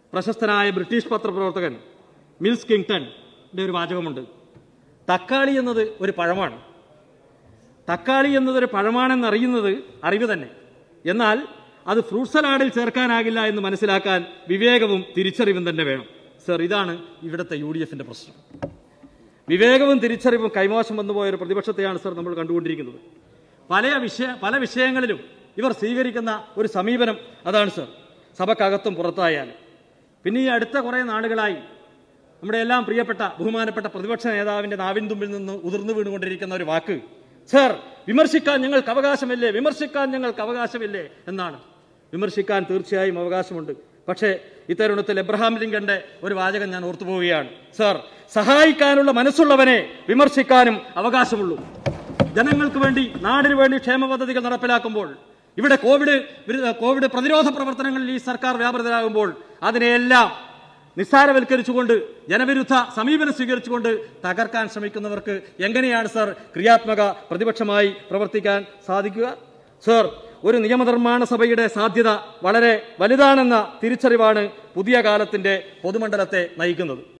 പ്രശസ്തനായ British പത്രപ്രവർത്തകൻ mills കിങ്ടന്റെ ഒരു വാചകമുണ്ട് തക്കാളി എന്നത് ഒരു പഴമാണ് തക്കാളി എന്നതൊരു പഴമാണെന്നറിയുന്നത് അറിവ് തന്നെ എന്നാൽ അത് ഫ്രൂട്ട് സലാഡിൽ ചേർക്കാനാകില്ല എന്ന് മനസ്സിലാക്കാൻ വിവേകവും തിരിച്ചറിവും തന്നെ വേണം സർ ഇതാണ് ഇവിടുത്തെ യു ഡി എഫിന്റെ പ്രശ്നം വിവേകവും തിരിച്ചറിവും കൈമോശം വന്നുപോയ ഒരു പ്രതിപക്ഷത്തെയാണ് സർ നമ്മൾ കണ്ടുകൊണ്ടിരിക്കുന്നത് പല വിഷയ പല വിഷയങ്ങളിലും ഇവർ സ്വീകരിക്കുന്ന ഒരു സമീപനം അതാണ് സർ സഭക്കകത്തും പുറത്തായാലും പിന്നെ ഈ അടുത്ത കുറേ നാളുകളായി നമ്മുടെ എല്ലാം പ്രിയപ്പെട്ട ബഹുമാനപ്പെട്ട പ്രതിപക്ഷ നേതാവിന്റെ നാവിൻ തുമ്പിൽ നിന്ന് ഉതിർന്നു വീണുകൊണ്ടിരിക്കുന്ന ഒരു വാക്ക് സർ വിമർശിക്കാൻ ഞങ്ങൾക്ക് അവകാശമില്ലേ വിമർശിക്കാൻ ഞങ്ങൾക്ക് അവകാശമില്ലേ എന്നാണ് വിമർശിക്കാൻ തീർച്ചയായും അവകാശമുണ്ട് പക്ഷേ ഇത്തരുണത്തിൽ എബ്രഹാം ലിങ്കന്റെ ഒരു വാചകം ഞാൻ ഓർത്തുപോവുകയാണ് സർ സഹായിക്കാനുള്ള മനസ്സുള്ളവനെ വിമർശിക്കാനും അവകാശമുള്ളൂ ജനങ്ങൾക്ക് വേണ്ടി നാടിനു വേണ്ടി ക്ഷേമ പദ്ധതികൾ നടപ്പിലാക്കുമ്പോൾ ഇവിടെ കോവിഡ് വിരുദ്ധ- കോവിഡ് പ്രതിരോധ പ്രവർത്തനങ്ങളിൽ ഈ സർക്കാർ വ്യാപൃതരാകുമ്പോൾ അതിനെയെല്ലാം നിസ്സാരവൽക്കരിച്ചുകൊണ്ട് ജനവിരുദ്ധ സമീപനം സ്വീകരിച്ചുകൊണ്ട് തകർക്കാൻ ശ്രമിക്കുന്നവർക്ക് എങ്ങനെയാണ് സർ ക്രിയാത്മക പ്രതിപക്ഷമായി പ്രവർത്തിക്കാൻ സാധിക്കുക സർ ഒരു നിയമനിർമ്മാണ സഭയുടെ സാധ്യത വളരെ വലുതാണെന്ന തിരിച്ചറിവാണ് പുതിയ കാലത്തിന്റെ പൊതുമണ്ഡലത്തെ നയിക്കുന്നത്